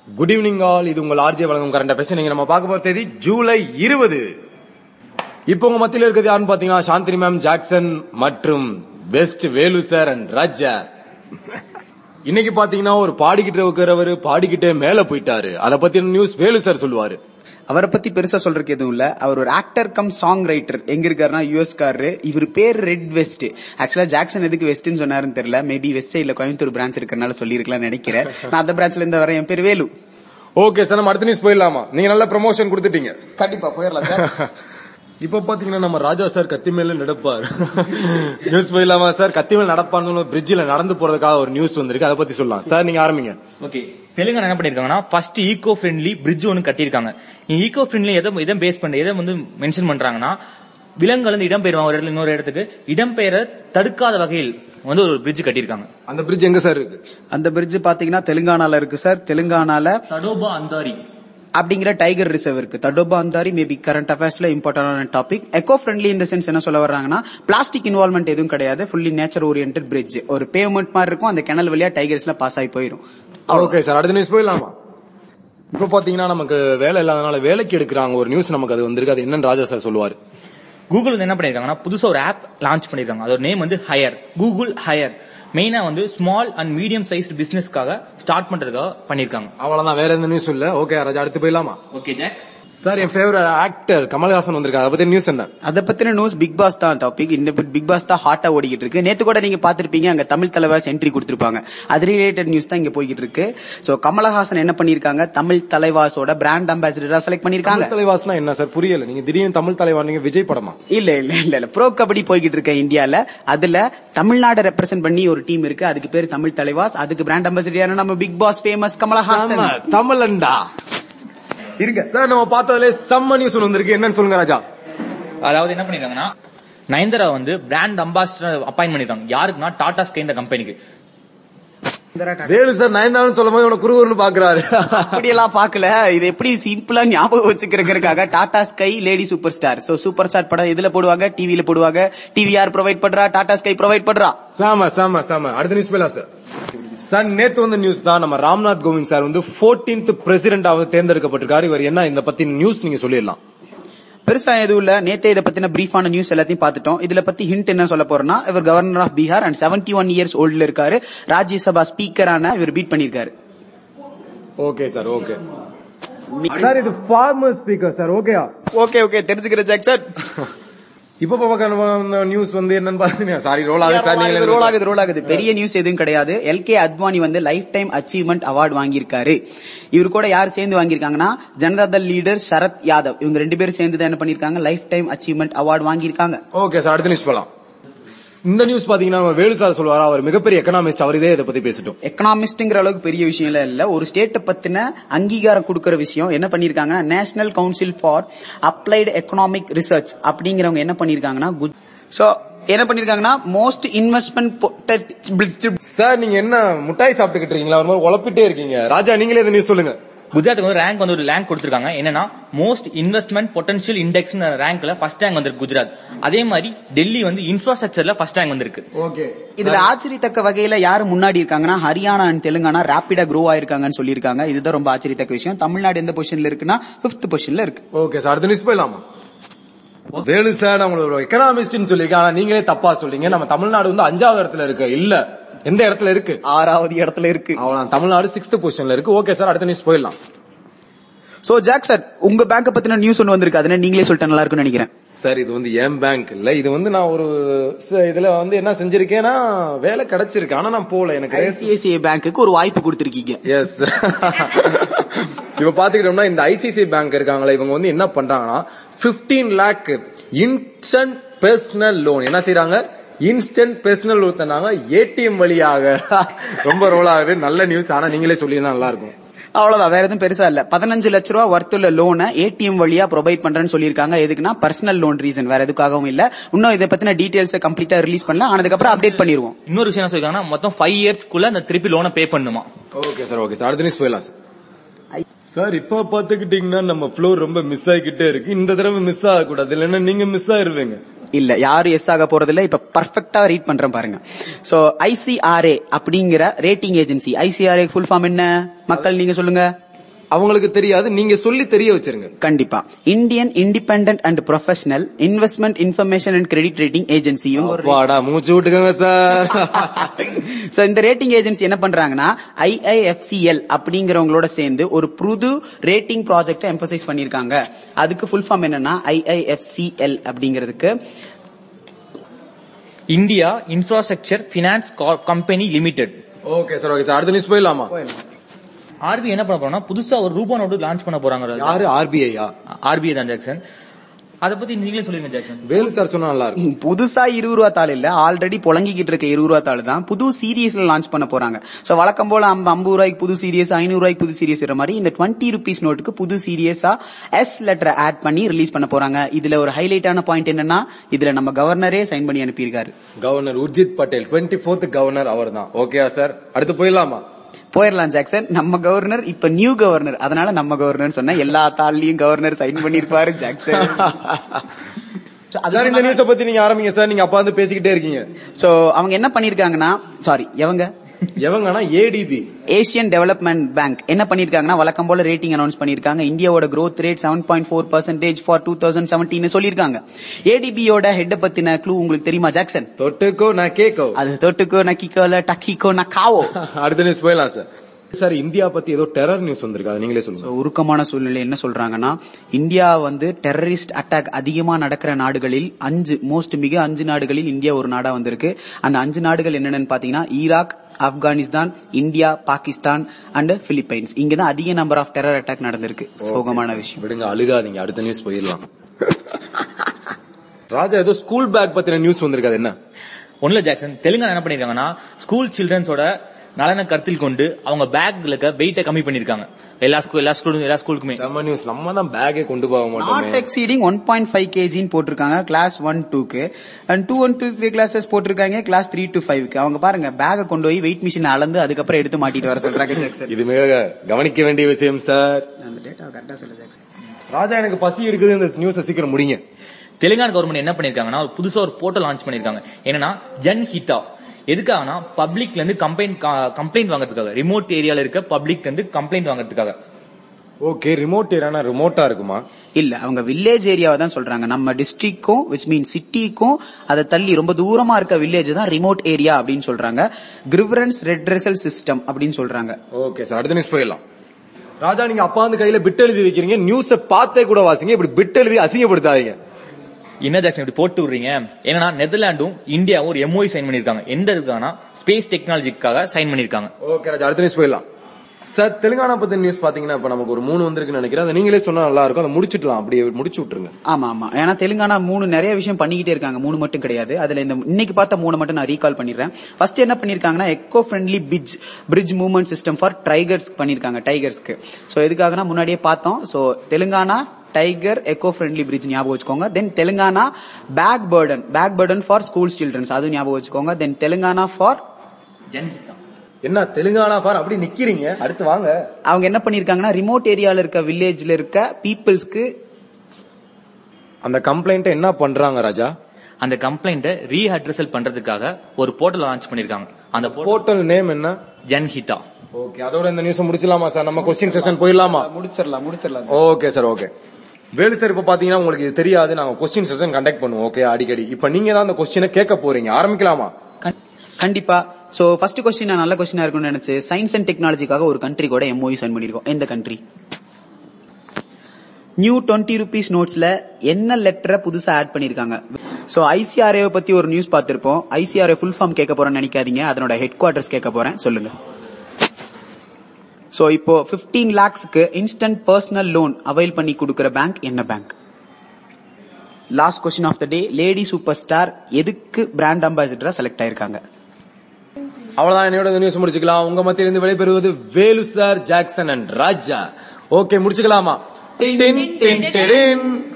Good evening all இது உங்கள் RJ வழங்கும் கரண்ட் பேச நீங்க நம்ம பார்க்க போற தேதி ஜூலை இருபது இப்போ உங்க மத்தியில இருக்கிறது யாருன்னு பாத்தீங்கன்னா சாந்தினி மேம் ஜாக்சன் மற்றும் best Velu sir and Raja இன்னைக்கு பாத்தீங்கன்னா ஒரு பாடிக்கிட்டு இருக்கிறவர் பாடிக்கிட்டே மேல போயிட்டாரு அத பத்தி நியூஸ் வேலு சார் சொல்லுவாரு அவரை பத்தி பெருசா சொல்றதுக்கு எதுவும் இல்ல அவர் ஒரு ஆக்டர் கம் சாங் ரைட்டர் எங்க இருக்காருன்னா யூஎஸ் காரரு இவர் பேர் ரெட் வெஸ்ட் ஆக்சுவலா ஜாக்சன் எதுக்கு வெஸ்ட்னு சொன்னாருன்னு தெரியல மேபி வெஸ்ட் சைட்ல கோயம்புத்தூர் பிரான்ச் இருக்கறனால சொல்லிருக்கலாம்னு நினைக்கிறேன் நான் அந்த பிரான்ச்ல இருந்து வரேன் என் பேர் வேலு ஓகே சார் நம்ம அடுத்த நியூஸ் போயிடலாமா நீங்க நல்ல ப்ரமோஷன் கொடுத்துட்டீங்க கண்டிப்பா போயிடலாம் சார் இப்ப பாத்தீங்கன்னா நம்ம ராஜா சார் கத்தி மேல நடப்பார் நியூஸ் போயிடலாமா சார் கத்தி மேல நடப்பான்னு பிரிட்ஜில் நடந்து போறதுக்காக ஒரு நியூஸ் வந்திருக்கு அதை பத்தி சொல்லலாம் சார் நீங்க ஆரம்பிங்க ஓகே தெலுங்கானா என்ன பண்ணிருக்காங்கன்னா ஃபர்ஸ்ட் ஈகோ ஃப்ரெண்ட்லி பிரிட்ஜ் ஒன்னு கட்டியிருக்காங்க ஈகோ ஃப்ரெண்ட்லி எதை எதை பேஸ் பண்ணி எதை வந்து மென்ஷன் பண்றாங்கன்னா விலங்குகள் வந்து இடம்பெயர்வாங்க ஒரு இடத்துல இன்னொரு இடத்துக்கு இடம்பெயர தடுக்காத வகையில் வந்து ஒரு பிரிட்ஜ் கட்டியிருக்காங்க அந்த பிரிட்ஜ் எங்க சார் இருக்கு அந்த பிரிட்ஜ் பாத்தீங்கன்னா தெலுங்கானால இருக்கு சார் தெலுங்கானால தடோபா அந்தாரி அப்படிங்கிற டைகர் ரிசர்வ் இருக்கு தடோபா அந்தாரி மேபி கரண்ட் அஃபேர்ஸ்ல இம்பார்ட்டன்டான டாபிக் எக்கோ ஃப்ரெண்ட்லி இந்த சென்ஸ் என்ன சொல்ல வர்றாங்கன்னா பிளாஸ்டிக் இன்வால்மெண்ட் எதுவும் கிடையாது ஃபுல்லி நேச்சர் ஓரியன்ட் பிரிட்ஜ் ஒரு பேமெண்ட் மாதிரி இருக்கும் அந்த கிணல் வழியா டைகர்ஸ்ல பாஸ் ஆகி போயிரும் ஓகே சார் அடுத்த நியூஸ் போயிடலாமா இப்ப பாத்தீங்கன்னா நமக்கு வேலை இல்லாதனால வேலைக்கு எடுக்கிறாங்க ஒரு நியூஸ் நமக்கு அது வந்திருக்கு அது என்னன்னு ராஜா சார் சொல்லுவாரு கூகுள் வந்து என்ன பண்ணிருக்காங்கன்னா புதுசா ஒரு ஆப் லான்ச் பண்ணிருக்காங்க அதோட நேம் வந்து ஹையர் கூகுள் ஹையர் மெயினா வந்து ஸ்மால் அண்ட் மீடியம் சைஸ் பிசினஸ்க்காக ஸ்டார்ட் பண்றதுக்காக பண்ணிருக்காங்க அவ்வளவுதான் வேற எந்த நியூஸ் இல்ல ஓகே ராஜா அடுத்து போயிடலாமா ஓகே ஜாக் சார் என் ஃபேவரட் ஆக்டர் கமல்ஹாசன் வந்திருக்காரு அதை பத்தி நியூஸ் என்ன அத பத்தின நியூஸ் பிக் பாஸ் தான் டாபிக் இந்த பிக் பாஸ் தான் ஹாட்டா ஓடிக்கிட்டு இருக்கு நேத்து கூட நீங்க பாத்திருப்பீங்க அங்க தமிழ் தலைவாஸ் என்ட்ரி கொடுத்திருப்பாங்க அது ரிலேட்டட் நியூஸ் தான் இங்க போய்கிட்டு இருக்கு சோ கமலஹாசன் என்ன பண்ணிருக்காங்க தமிழ் தலைவாஸோட பிராண்ட் அம்பாசிடரா செலக்ட் பண்ணிருக்காங்க தமிழ் தலைவாஸ்னா என்ன சார் புரியல நீங்க திடீர்னு தமிழ் தலைவா நீங்க விஜய் படமா இல்ல இல்ல இல்ல இல்ல ப்ரோ கபடி போய்கிட்டு இருக்க இந்தியால அதுல தமிழ்நாடு ரெப்ரசென்ட் பண்ணி ஒரு டீம் இருக்கு அதுக்கு பேர் தமிழ் தலைவாஸ் அதுக்கு பிராண்ட் அம்பாசிடர் நம்ம பிக் பாஸ் ஃபேமஸ் கமலஹாசன் தமிழண்டா இருங்க சார் நம்ம பார்த்ததுல செம்ம நியூஸ் ஒன்று வந்திருக்கு என்னன்னு சொல்லுங்க ராஜா அதாவது என்ன பண்ணிருக்காங்கன்னா நயன்தாரா வந்து பிராண்ட் அம்பாசிடர் அப்பாயின் பண்ணிருக்காங்க யாருக்குன்னா டாடா ஸ்கைன்ற கம்பெனிக்கு வேலு சார் நயன்தாரன் சொல்லும் போது உனக்கு குருவர்னு பாக்குறாரு அப்படியெல்லாம் பாக்கல இது எப்படி சிம்பிளா ஞாபகம் வச்சுக்கிறதுக்காக Tata Sky lady super star so super star படம் இதுல போடுவாங்க டிவில போடுவாங்க டிவி யார் ப்ரொவைட் பண்றா டாடா ஸ்கை ப்ரொவைட் பண்றா சாம சாம சாம அடுத்த நியூஸ் போயிடலாம் சார் சார் நேத்து வந்த நியூஸ் தான் நம்ம ராம்நாத் கோவிந்த் சார் வந்து 14th பிரசிடென்ட் ஆக தேர்ந்தெடுக்கப்பட்டிருக்காரு இவர் என்ன இந்த பத்தி நியூஸ் நீங்க சொல்லிடலாம் பெருசா எதுவும் இல்ல நேத்தே இதை பத்தின பிரீஃபான நியூஸ் எல்லாத்தையும் பார்த்துட்டோம் இதுல பத்தி ஹிண்ட் என்ன சொல்ல போறோம்னா இவர் governor of Bihar and 71 one years ஓல்ட்ல இருக்காரு ராஜ்யசபா ஸ்பீக்கரான இவர் பீட் பண்ணிருக்காரு ஓகே சார் ஓகே சார் இது ஃபார்மர் ஸ்பீக்கர் சார் ஓகேயா ஓகே ஓகே தெரிஞ்சுக்கிற ஜாக்சன் இப்ப பார்க்க நியூஸ் வந்து என்னன்னு பாத்தீங்கன்னா சாரி ரோல் ஆகுது சார் ரோல் நீங்க ஆகுது ரோல் ஆகுது பெரிய நியூஸ் எதுவும் கிடையாது எல் கே அத்வானி வந்து லைஃப் டைம் அச்சீவ்மெண்ட் அவார்டு வாங்கியிருக்காரு இவர் கூட யார் சேர்ந்து வாங்கியிருக்காங்கன்னா ஜனதாதள் லீடர் சரத் யாதவ் இவங்க ரெண்டு பேரும் சேர்ந்து தான் என்ன பண்ணிருக்காங்க லைஃப் டைம் அச்சீவ்மெண்ட் அவார்டு வாங்கியிருக்காங்க ஓகே சார் அடுத்த நியூஸ் போலாம் இந்த நியூஸ் பாத்தீங்கன்னா நம்ம வேலு சார் சொல்லுவாரு அவர் மிகப்பெரிய எக்கனாமிஸ்ட் அவர் இதே இதை பத்தி பேசிட்டோம் எக்கனாமிஸ்ட்ங்கிற அளவுக்கு பெரிய விஷயம் எல்லாம் இல்ல ஒரு ஸ்டேட்டை பத்தின அங்கீகாரம் கொடுக்கற விஷயம் என்ன பண்ணிருக்காங்கன்னா national council for applied economic research அப்படிங்கிறவங்க என்ன பண்ணிருக்காங்கன்னா சோ என்ன பண்ணிருக்காங்கன்னா மோஸ்ட் இன்வெஸ்ட்மெண்ட் சார் நீங்க என்ன முட்டாய் சாப்பிட்டுக்கிட்டு இருக்கீங்களா ஒரு மாதிரி உழப்பிட்டே இருக்கீங்க ராஜா நீங்களே இந்த நியூஸ் சொல்லுங்க குஜராத்துக்கு வந்து ரேங்க் வந்து ஒரு ரேங்க் கொடுத்திருக்காங்க என்னன்னா மோஸ்ட் இன்வெஸ்ட்மெண்ட் பொட்டன்ஷியல் இண்டெக்ஸ் ரேங்க்ல ஃபர்ஸ்ட் ரேங்க் வந்திருக்கு குஜராத் அதே மாதிரி டெல்லி வந்து இன்ஃப்ராஸ்ட்ரக்சர்ல ஃபர்ஸ்ட் ரேங்க் வந்திருக்கு ஓகே இதுல ஆச்சரியத்தக்க வகையில யாரு முன்னாடி இருக்காங்கன்னா ஹரியானா அண்ட் தெலுங்கானா ரேபிடா க்ரோ ஆயிருக்காங்கன்னு சொல்லியிருக்காங்க இதுதான் ரொம்ப ஆச்சரியத்தக்க விஷயம் தமிழ்நாடு எந்த பொசிஷன்ல இருக்குன்னா பிப்த் பொசிஷன்ல இருக்கு ஓகே சார் அடுத்த நியூஸ் போயிடலாமா வேலு சார் நான் உங்களை ஒரு எக்கனாமிஸ்ட் சொல்லிருக்கேன் ஆனா நீங்களே தப்பா சொல்றீங்க நம்ம தமிழ்நாடு வந்து அஞ்சாவது இடத்துல இருக்கு இல்ல எந்த இடத்துல இருக்கு ஆறாவது இடத்துல இருக்கு அவ்வளவு தமிழ்நாடு சிக்ஸ்த் பொசிஷன்ல இருக்கு ஓகே சார் அடுத்த நியூஸ் போயிடலாம் சோ ஜாக் சார் உங்க பேங்க பத்தின நியூஸ் ஒன்று வந்திருக்கு அதுன்னு நீங்களே சொல்லிட்டு நல்லா இருக்கும்னு நினைக்கிறேன் சார் இது வந்து என் பேங்க் இல்ல இது வந்து நான் ஒரு ச- இதுல வந்து என்ன செஞ்சிருக்கேன்னா வேலை கிடைச்சிருக்கு ஆனா நான் போல எனக்கு ஐசிஐசிஐ பேங்க்குக்கு ஒரு வாய்ப்பு கொடுத்திருக்கீங்க எஸ் இப்ப பாத்துக்கிட்டோம்னா இந்த ஐசிசி பேங்க் இருக்காங்களா இவங்க வந்து என்ன பண்றாங்கன்னா 15 லேக் இன்ஸ்டன்ட் பர்சனல் லோன் என்ன செய்றாங்க இன்ஸ்டன்ட் பர்சனல் லோன் தந்தாங்க ஏடிஎம் வழியாக ரொம்ப ரோல் ஆகுது நல்ல நியூஸ் ஆனா நீங்களே சொல்லியிருந்தா நல்லா இருக்கும் அவ்வளவுதான் வேற எதுவும் பெருசா இல்ல பதினஞ்சு லட்ச ரூபா ஒர்த்துள்ள லோனை ஏடிஎம் வழியா ப்ரொவைட் பண்றேன்னு சொல்லியிருக்காங்க எதுக்குன்னா பர்சனல் லோன் ரீசன் வேற எதுக்காகவும் இல்ல இன்னும் இதை பத்தின டீடைல்ஸ் கம்ப்ளீட்டா ரிலீஸ் பண்ணல ஆனதுக்கு அப்புறம் அப்டேட் பண்ணிருவோம் இன்னொரு விஷயம் என்ன சொல்லிருக்காங்கன்னா மொத்தம் ஃபைவ் இயர்ஸ்க்குள்ள அந்த திருப்பி லோனை பே பண்ணுமா ஓகே சார் ஓகே சார் அடுத்த நியூஸ் போயிடலாம் சார் சார் இப்ப பாத்துக்கிட்டீங்கன்னா நம்ம ஃப்ளோர் ரொம்ப மிஸ் ஆகிக்கிட்டே இருக்கு இந்த தடவை மிஸ் ஆகக்கூடாது இல்லைன்னா நீங்க மிஸ் ஆயிருவீங்க இல்ல யாரும் எஸ் ஆக போறது இல்ல இப்ப பர்ஃபெக்டா ரீட் பண்றேன் பாருங்க சோ ஐசிஆர்ஏ அப்படிங்கிற rating agency ICRA full form என்ன மக்கள் நீங்க சொல்லுங்க அவங்களுக்கு தெரியாது நீங்க சொல்லி தெரிய வச்சிருங்க கண்டிப்பா Indian independent and professional investment information and credit rating agency இவங்க ஒரு வாடா மூச்சு விட்டுக்கோங்க சார் சோ இந்த ரேட்டிங் ஏஜென்சி என்ன பண்றாங்கன்னா ஐஐஎஃப்சிஎல் அப்படிங்கறவங்களோட சேர்ந்து ஒரு புது ரேட்டிங் ப்ராஜெக்ட் எம்பசைஸ் பண்ணிருக்காங்க அதுக்கு ஃபுல் ஃபார்ம் என்னன்னா ஐஐஎஃப்சிஎல் அப்படிங்கிறதுக்கு India infrastructure finance company limited okay sir okay sir அடுத்த நியூஸ் போயிடலாமா ஆர்பிஐ என்ன பண்ண போறோம்னா புதுசா ஒரு ரூபா நோட்டு லான்ச் பண்ண போறாங்க யாரு ஆர்பிஐயா ஆர்பிஐ தான் ஜாக்சன் அத பத்தி நீங்களே சொல்லுங்க ஜாக்சன் வேலு சார் சொன்னா நல்லா இருக்கும் புதுசா இருபது ரூபா தாள் இல்ல ஆல்ரெடி புழங்கிக்கிட்டு இருக்க இருபது ரூபா தாள் தான் புது சீரியஸ்ல லான்ச் பண்ண போறாங்க சோ வழக்கம் போல ஐம்ப- ஐம்பது ரூபாய்க்கு புது சீரியஸ் ஐநூறு ரூபாய்க்கு புது சீரியஸ் வர மாதிரி இந்த டுவெண்ட்டி ருபீஸ் நோட்டுக்கு புது சீரியஸா எஸ் லெட்டர் ஆட் பண்ணி ரிலீஸ் பண்ண போறாங்க இதுல ஒரு ஹைலைட்டான பாயிண்ட் என்னன்னா இதுல நம்ம கவர்னரே சைன் பண்ணி அனுப்பியிருக்காரு governor Urjit Patel twenty fourth governor அவர் தான் ஓகேயா சார் அடுத்து போயிடலாமா போயிடலாம் ஜாக்சன் நம்ம கவர்னர் இப்ப நியூ கவர்னர் அதனால நம்ம கவர்னர் சொன்னா எல்லா தாள்லயும் கவர்னர் சைன் பண்ணிருப்பாரு ஜாக்சன் So, அது சார் இந்த நியூஸ பத்தி நீங்க ஆரம்பிங்க சார் நீங்க அப்பா வந்து பேசிக்கிட்டே இருக்கீங்க சோ அவங்க என்ன பண்ணிருக்காங்கன்னா சாரி எவங்க எவங்கன்னா ஏடிபி ஏசியன் டெவலப்மெண்ட் பேங்க் என்ன பண்ணிருக்காங்கன்னா வழக்கம் போல ரேட்டிங் அனௌன்ஸ் பண்ணிருக்காங்க இந்தியாவோட growth rate seven point four percentage for two thousand seventeen சொல்லிருக்காங்க ஏடிபியோட ஹெட் பத்தின க்ளூ உங்களுக்கு தெரியுமா ஜாக்சன் தொட்டுக்கோ நான் கேக்கோ அது தொட்டுக்கோ நக்கிக்கோல டக்கிக்கோ நக்காவோ அடுத்த நியூஸ் போயிடலாம் சார் சார் இந்தியா பத்தி ஏதோ டெரர் நியூஸ் வந்திருக்கு அதை நீங்களே சொல்லுங்க So, உருக்கமான சூழ்நிலை என்ன சொல்றாங்கன்னா இந்தியா வந்து டெரரிஸ்ட் அட்டாக் அதிகமா நடக்கிற நாடுகளில் அஞ்சு மோஸ்ட் மிக அஞ்சு நாடுகளில் இந்தியா ஒரு நாடா வந்திருக்கு அந்த அஞ்சு நாடுகள் என்னென்னு பாத்தீங்கன்னா Iraq Afghanistan India Pakistan and Philippines இங்கதான் அதிக நம்பர் ஆஃப் டெரர் அட்டாக் நடந்திருக்கு சோகமான விஷயம் விடுங்க அழுகாதீங்க அடுத்த நியூஸ் போயிடலாம் ராஜா ஏதோ ஸ்கூல் பேக் பத்தின நியூஸ் வந்திருக்கு அது என்ன ஒண்ணுல ஜாக்சன் தெலுங்கானா என்ன பண்ணிருக்காங்கன்னா ஸ்கூல் சில்ட்ரன்ஸோட நலனை கருத்தில் கொண்டு அவங்க பேக்ல இருக்க வெயிட்ட கம்மி பண்ணிருக்காங்க எல்லா ஸ்கூல் எல்லா ஸ்கூல் எல்லா ஸ்கூலுக்குமே செம்ம நியூஸ் நம்ம தான் பேக்கே கொண்டு போக நாட் மாட்டோமே எக்ஸீடிங் ஒன் பாயிண்ட் ஃபைவ் கேஜின்னு போட்டிருக்காங்க கிளாஸ் ஒன் டூக்கு and two one two three classes போட்டிருக்காங்க கிளாஸ் த்ரீ டு ஃபைவ்க்கு அவங்க பாருங்க பேக்கை கொண்டு போய் வெயிட் மிஷின் அளந்து அதுக்கப்புறம் எடுத்து மாட்டிட்டு வர சொல்றாங்க ஜாக்சன் இது மிக கவனிக்க வேண்டிய விஷயம் சார் அந்த டேட்டா கரெக்டா சொல்லு ஜாக்சன் ராஜா எனக்கு பசி எடுக்குது இந்த நியூஸை சீக்கிரம் முடிங்க தெலுங்கானா கவர்மெண்ட் என்ன பண்ணிருக்காங்கன்னா ஒரு புதுசா ஒரு போர்ட்டல் லான்ச் பண்ணிருக்காங்க என்னன்னா ஜன் ஹிதா எதுக்காகனா பப்ளிக்ல இருந்து கம்ப்ளைண்ட் கம்ப்ளைண்ட் வாங்குறதுக்காக ரிமோட் ஏரியால இருக்க பப்ளிக் வந்து கம்ப்ளைண்ட் வாங்குறதுக்காக ஓகே ரிமோட் ஏரியானா ரிமோட்டா இருக்குமா இல்ல அவங்க வில்லேஜ் ஏரியாவை தான் சொல்றாங்க நம்ம டிஸ்ட்ரிக்ட்க்கும் விச் மீன் சிட்டிக்கும் அதை தள்ளி ரொம்ப தூரமா இருக்க வில்லேஜ் தான் ரிமோட் ஏரியா அப்படின்னு சொல்றாங்க கிரிவரன்ஸ் ரெட்ரெசல் சிஸ்டம் அப்படின்னு சொல்றாங்க ஓகே சார் அடுத்த நியூஸ் போயிடலாம் ராஜா நீங்க அப்பா வந்து கையில பிட் எழுதி வைக்கிறீங்க நியூஸ பார்த்தே கூட வாசிங்க இப்படி பிட் எழுதி அசிங்கப்படுத்தாதீங்க என்ன ஜாக்சன் இப்படி போட்டு விடுறீங்க ஏன்னா நெதர்லாண்டும் இந்தியாவும் ஒரு எம்ஓஐ சைன் பண்ணிருக்காங்க எந்த இதுக்கான ஸ்பேஸ் டெக்னாலஜிக்காக சைன் பண்ணிருக்காங்க ஓகே ராஜா அடுத்த நியூஸ் போயிடலாம் சார் தெலுங்கானா பத்தி நியூஸ் பாத்தீங்கன்னா இப்ப நமக்கு ஒரு மூணு வந்திருக்குன்னு நினைக்கிறேன் அதை நீங்களே சொன்னா நல்லா இருக்கும் அதை முடிச்சிடலாம் அப்படியே முடிச்சு விட்டுருங்க ஆமா ஆமா ஏன்னா தெலுங்கானா மூணு நிறைய விஷயம் பண்ணிக்கிட்டே இருக்காங்க மூணு மட்டும் கிடையாது அதுல இந்த இன்னைக்கு பார்த்த மூணு மட்டும் நான் ரீகால் பண்ணிடுறேன் ஃபர்ஸ்ட் என்ன பண்ணிருக்காங்கன்னா eco friendly bridge bridge movement system for tigers பண்ணிருக்காங்க டைகர்ஸ்க்கு சோ எதுக்காகனா முன்னாடியே பார்த்தோம் so Telangana tiger eco friendly bridge ஞாபகம் வச்சுக்கோங்க then Telangana bag burden bag burden for school childrens அதுவும் ஞாபகம் வச்சுக்கோங்க தென் தெலுங்கானா ஃபார் ஜன் ஹிதா என்ன தெலுங்கானா பார் அப்படி நிக்கிறீங்க அடுத்து வாங்க அவங்க என்ன பண்ணிருக்காங்கன்னா ரிமோட் ஏரியால இருக்க வில்லேஜ்ல இருக்க பீப்புள்ஸ்க்கு அந்த கம்ப்ளைண்ட் என்ன பண்றாங்க ராஜா அந்த கம்ப்ளைண்ட்டை ரீஅட்ரஸல் பண்றதுக்காக ஒரு போர்ட்டல் லான்ச் பண்ணிருக்காங்க அந்த portal போர்ட்டல் நேம் என்ன ஜன்ஹிதா ஓகே அதோட இந்த நியூஸ் முடிச்சலாமா சார் நம்ம கொஸ்டின் செஷன் போயிடலாமா முடிச்சிடலாம் முடிச்சிடலாம் okay sir okay Velu sir இப்ப பாத்தீங்கன்னா உங்களுக்கு இது தெரியாது நாங்க கொஸ்டின் செஷன் கண்டக்ட் பண்ணுவோம் ஓகே அடிக்கடி இப்ப நீங்க தான் அந்த கொஸ்டினை கேட்க போறீங்க ஆரம்பிக்கலாமா கண்- கண்டிப்பா சோ ஃபர்ஸ்ட் கொஸ்டின் நல்ல கொஸ்டினா இருக்கும்னு நினைச்சு சயின்ஸ் அண்ட் டெக்னாலஜிக்காக ஒரு கண்ட்ரி கூட எம்ஓஇ சைன் பண்ணிருக்கோம் எந்த கண்ட்ரி நியூ டுவெண்ட்டி ருபீஸ் நோட்ஸ்ல என்ன லெட்டரை புதுசா ஆட் பண்ணிருக்காங்க சோ ஐசிஆர்ஏ பத்தி ஒரு நியூஸ் பார்த்திருப்போம் ஐசிஆர்ஏ ஃபுல் ஃபார்ம் கேட்க போறேன்னு நினைக்காதீங்க அதனோட ஹெட் குவார்டர்ஸ் கேட்க போறேன் சொல்லுங்க சோ இப்போ 15 லேக்ஸ்க்கு இன்ஸ்டன்ட் பர்சனல் லோன் அவைல் பண்ணி கொடுக்கிற பேங்க் என்ன bank last question of the day lady super star எதுக்கு பிராண்ட் அம்பாசிடரா செலக்ட் ஆயிருக்காங்க அவ்வளவுதான் என்னோட இந்த நியூஸ் முடிச்சுக்கலாம் உங்க மத்தியில இருந்து விடைபெறுவது Velu sir Jackson and Raja okay முடிச்சுக்கலாமா டின், டின், டின், டின்.